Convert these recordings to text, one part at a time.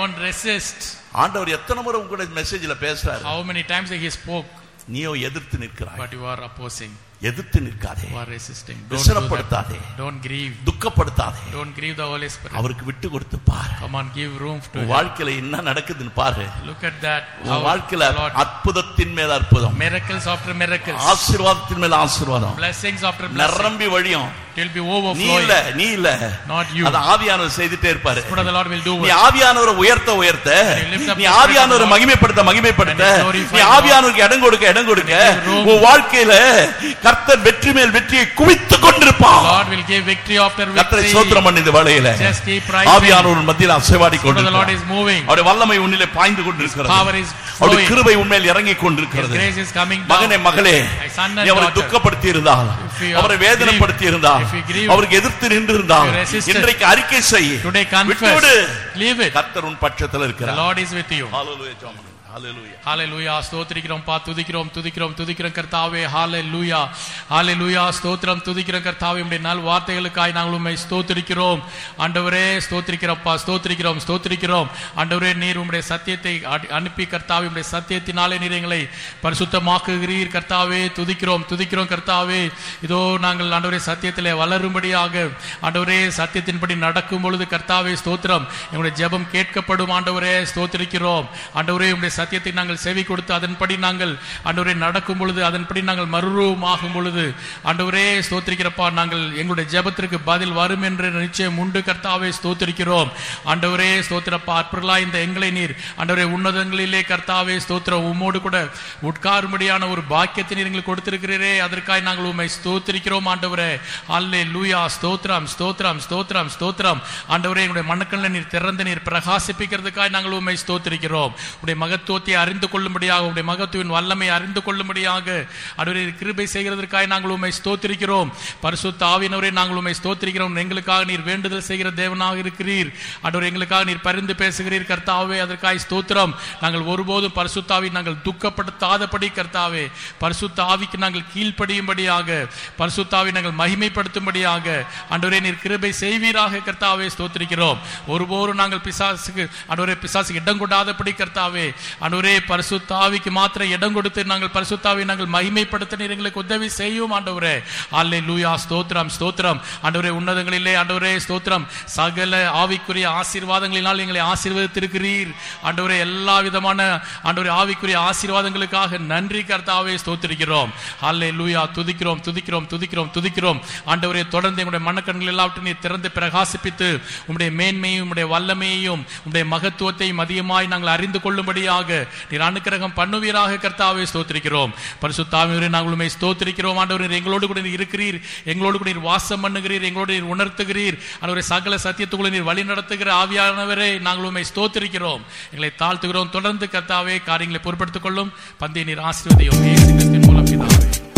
Don't resist. ஆண்டவர் எத்தனை முறை உங்க கூட மெசேஜ்ல பேசுறாரு How many times he spoke, நீயோ எதிர்த்து நிற்கிறாய் but you are opposing, எதிர்த்து நிற்காதே you are resisting. Don't do விசனப்படுத்தாதே that. Don't grieve. துக்கப்படுத்தாதே Don't grieve the Holy Spirit. அவருக்கு விட்டு கொடுத்து பாரு Come on, give room to உன் him. வாழ்க்கையில என்ன நடக்குதுன்னு பாரு Look at that. உன் How வாழ்க்கையில the Lord, அற்புதத்தின் மேல அற்புதம் miracles after miracles, ஆசீர்வாதத்தின் மேல ஆசீர்வாதம் blessings after blessings. நிரம்பி வழியும் It will be நீ overflowing. இல்ல நீ இல்ல Not you. அது ஆவியானவர் செய்துட்டே இருப்பாரு What the Lord will do. நீ it. ஆவியானவரை உயர்த்த உயர்த்த you lift up நீ the ஆவியானவரை Spirit of God, மகிமைப்படுத்த மகிமைப்படுத்த and you glorify நீ God, ஆவியானவருக்கு இடம் கொடுக்க இடம் கொடுக்க and you give room, உன் வாழ்க்கையில கர்த்தர் வெற்றி மேல் வெற்றியை குவித்துக் கொண்டிருப்பான் God will give victory after கர்த்தரை victory. சோத்திரம் பண்ணி இந்த வேளையில Just keep rising. ஆவியானவர் மத்தியில் அசைவாடி Spirit of the Lord கொண்டிருக்கிறார் is moving. அவருடைய வல்லமை உன்னிலே பாய்ந்து கொண்டிருக்கிறது Power is அவருடைய flowing. கிருபை உண்மையில் இறங்கி His கொண்டிருக்கிறது grace is coming மகனே down. மகளே My son and நீ அவரை daughter. துக்கப்படுத்தி இருந்தால் If you அவரை have வேதனைப்படுத்தி grieved, இருந்தால் if you grieved, அவருக்கு எதிர்த்து நின்று இருந்தால் if you resisted, இன்றைக்கு அறிக்கை செய் Today விட்டுவிடு confess. Leave it. கர்த்தர் உன் பட்சத்தில் The இருக்கிறார் Lord is with you. ஹalleluya ஜெபம் ஹalleluya ஹalleluya ஸ்தோத்திரிக்கிறோம் பா துதிக்கிறோம் துதிக்கிறோம் துதிக்கிறோம் கர்த்தாவே ஹalleluya ஹalleluya ஸ்தோத்திரம் துதிக்கிறோம் கர்த்தாவே உம்முடைய நல் வார்த்தைகளுக்காய் நாங்கள் உம்மை ஸ்தோத்திரிக்கிறோம் ஆண்டவரே ஸ்தோத்திரிக்கிறோம்ப்பா ஸ்தோத்திரிக்கிறோம் ஸ்தோத்திரிக்கிறோம் ஆண்டவரே நீர் உம்முடைய சத்தியத்தை அடி- அனுப்பி கர்த்தாவே உம்முடைய சத்தியத்தினாலே நீர் எங்களை பரிசுத்தமாக்குகிறீர் கர்த்தாவே துதிக்கிறோம் துதிக்கிறோம் கர்த்தாவே இதோ நாங்கள் ஆண்டவரே சத்தியத்திலே வளரும்படியாக ஆண்டவரே சத்தியத்தின்படி நடக்கும் பொழுது கர்த்தாவே ஸ்தோத்திரம் எங்களுடைய ஜெபம் கேட்கப்படும் ஆண்டவரே ஸ்தோத்திரிக்கிறோம் ஆண்டவரே உம்முடைய சத்தியத்தை நாங்கள் செவி கொடுத்து அதன்படி நாங்கள் ஆண்டவரே நடக்கும் பொழுது அதன்படி நாங்கள் மறுரூபமாகும் பொழுது ஆண்டவரே ஸ்தோத்திரிக்கிறப்பா நாங்கள் எங்களுடைய ஜெபத்திற்கு பதில் வரும் என்று நிச்சயம் உண்டு கர்த்தாவே ஸ்தோத்திரிக்கிறோம் ஆண்டவரே ஸ்தோத்திரப்பா அற்புதலா இந்த எங்களை நீர் ஆண்டவரே உன்னதங்களிலே கர்த்தாவே ஸ்தோத்திரம் உம்மோடு கூட உட்காரும்படியான ஒரு பாக்கியத்தை நீர் எங்களுக்கு கொடுத்திருக்கிறீரே அதற்காக நாங்கள் உம்மை ஸ்தோத்திரிக்கிறோம் ஆண்டவரே அல்லே லூயா ஸ்தோத்திரம் ஸ்தோத்திரம் ஸ்தோத்திரம் ஸ்தோத்திரம் ஆண்டவரே எங்களுடைய மனக்கண்ணில் நீர் திறந்து நீர் பிரகாசிப்பிக்கிறதுக்காக நாங்கள் உண்மை ஸ்தோத்திரிக்கிறோம் உடைய மகத்துவத்தை அறிந்து கொள்ளும்படியாக உடைய மகத்துவின் வல்லமை அறிந்து கொள்ளும்படியாக ஆண்டவரே கிருபை செய்கிறதற்காக நாங்கள் உண்மை ஸ்தோத்திரிக்கிறோம் பரிசுத்த ஆவியினவரே நாங்கள் உண்மை ஸ்தோத்திரிக்கிறோம் எங்களுக்காக நீர் வேண்டுதல் செய்கிற தேவனாக இருக்கிறீர் ஆண்டவர் எங்களுக்காக நீர் பரிந்து பேசுகிறீர் கர்த்தாவே அதற்காக ஸ்தோத்திரம் நாங்கள் ஒருபோதும் பரிசுத்தாவி நாங்கள் துக்கப்படுத்தாதபடி கர்த்தாவே பரிசுத்த ஆவிக்கு நாங்கள் கீழ்ப்படியும்படியாக பரிசுத்தாவி நாங்கள் மகிமைப்படுத்தும்படியாக ஆண்டவரே நீர் கிருபை செய்வீராக கர்த்தாவே ஸ்தோத்திரிக்கிறோம் ஒருபோதும் நாங்கள் பிசாசுக்கு ஆண்டவரே பிசாசுக்கு இடம் கொடாதபடி கர்த்தாவே ஆண்டவரே பரிசுத்தாவிக்கு மாத்திரம் இடம் கொடுத்து நாங்கள் பரிசுத்தாவை நாங்கள் மகிமைப்படுத்த நீர் எங்களுக்கு உதவி செய்யும் ஆண்டவரே அல்லே லூயா ஸ்தோத்திரம் ஸ்தோத்திரம் ஆண்டவரே உன்னதங்களிலே ஆண்டவரே ஸ்தோத்திரம் சகல ஆவிக்குரிய ஆசீர்வாதங்களினால் எங்களை ஆசீர்வதித்திருக்கிறீர் ஆண்டவரே எல்லா விதமான ஆண்டவரே ஆவிக்குரிய ஆசீர்வாதங்களுக்காக நன்றி கர்த்தாவே ஸ்தோத்திரிக்கிறோம் அல்லே லூயா துதிக்கிறோம் துதிக்கிறோம் துதிக்கிறோம் துதிக்கிறோம் ஆண்டவரே தொடர்ந்து எங்களுடைய மனக்கண்கள் எல்லாவற்றையும் நீர் திறந்து பிரகாசிப்பித்து உம்முடைய மேன்மையும் உம்முடைய வல்லமையையும் உம்முடைய மகத்துவத்தையும் அதிகமாய் நாங்கள் அறிந்து கொள்ளும்படியாக நீர் அனுக்கிரகம் பண்ணுவீராக கர்த்தாவே ஸ்தோத்திரிக்கிறோம் பரிசுத்தாமியவரே நாங்கள் உண்மை ஸ்தோத்திரிக்கிறோம் ஆண்டவரே நீர் எங்களோடு கூட நீர் இருக்கிறீர் எங்களோடு கூட நீர் வாசம் பண்ணுகிறீர் எங்களோடு நீர் உணர்த்துகிறீர் ஆண்டவரே சகல சத்தியத்துக்குள்ள நீர் வழி நடத்துகிற ஆவியானவரே நாங்கள் உண்மை ஸ்தோத்திரிக்கிறோம் எங்களை தாழ்த்துகிறோம் தொடர்ந்து கர்த்தாவே காரியங்களை பொறுப்படுத்திக் கொள்ளும் பந்தை நீர் ஆசீர்வதியும் இயேசு கிறிஸ்துவின் மூலம் பிதாவே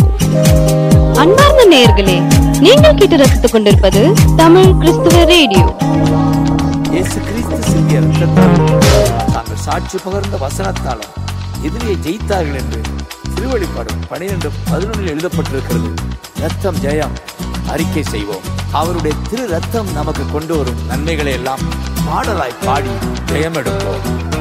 அன்பார்ந்த நேயர்களே நீங்கள் கேட்டு ரசித்துக் கொண்டிருப்பது தமிழ் கிறிஸ்துவ ரேடியோ இயேசு கிறிஸ்து சிந்திய ரத்தத்தால் தாங்கள் சாட்சி பகர்ந்த வசனத்தாலும் எதிரியை ஜெயித்தார்கள் என்று திருவழிப்பாடு பனிரெண்டு பதினொன்றில் எழுதப்பட்டிருக்கிறது ரத்தம் ஜெயம் அறிக்கை செய்வோம் அவருடைய திரு ரத்தம் நமக்கு கொண்டு வரும் நன்மைகளை எல்லாம் பாடலாய் பாடி ஜெயம் எடுப்போம்